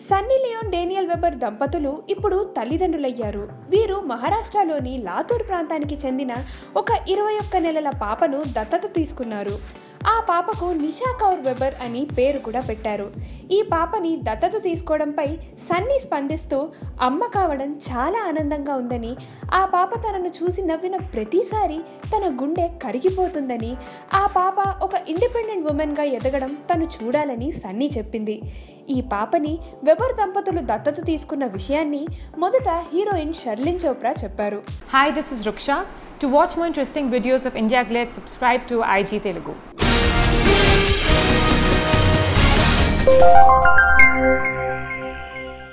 Sunny Leone Daniel weber దంపతులు ఇప్పుడు తల్లిదండ్రులయ్యారు వీరు మహారాష్ట్రలోని లాతూర్ ప్రాంతానికి చెందిన ఒక ఇరవై ఒక్క నెలల పాపను దత్తత తీసుకున్నారు ఆ పాపకు నిషా కౌర్ వెబర్ అని పేరు కూడా పెట్టారు ఈ పాపని దత్తత తీసుకోవడంపై సన్నీ స్పందిస్తూ అమ్మ కావడం చాలా ఆనందంగా ఉందని ఆ పాప తనను చూసి నవ్విన ప్రతిసారి తన గుండె కరిగిపోతుందని ఆ పాప ఒక ఇండిపెండెంట్ ఉమెన్గా ఎదగడం తను చూడాలని సన్నీ చెప్పింది ఈ పాపని వెబర్ దంపతులు దత్తత తీసుకున్న విషయాన్ని మొదట హీరోయిన్ షర్లిన్ చోప్రా చెప్పారు Hi, this is Ruksha. To watch more interesting videos of India Glitz, subscribe to IG Telugu.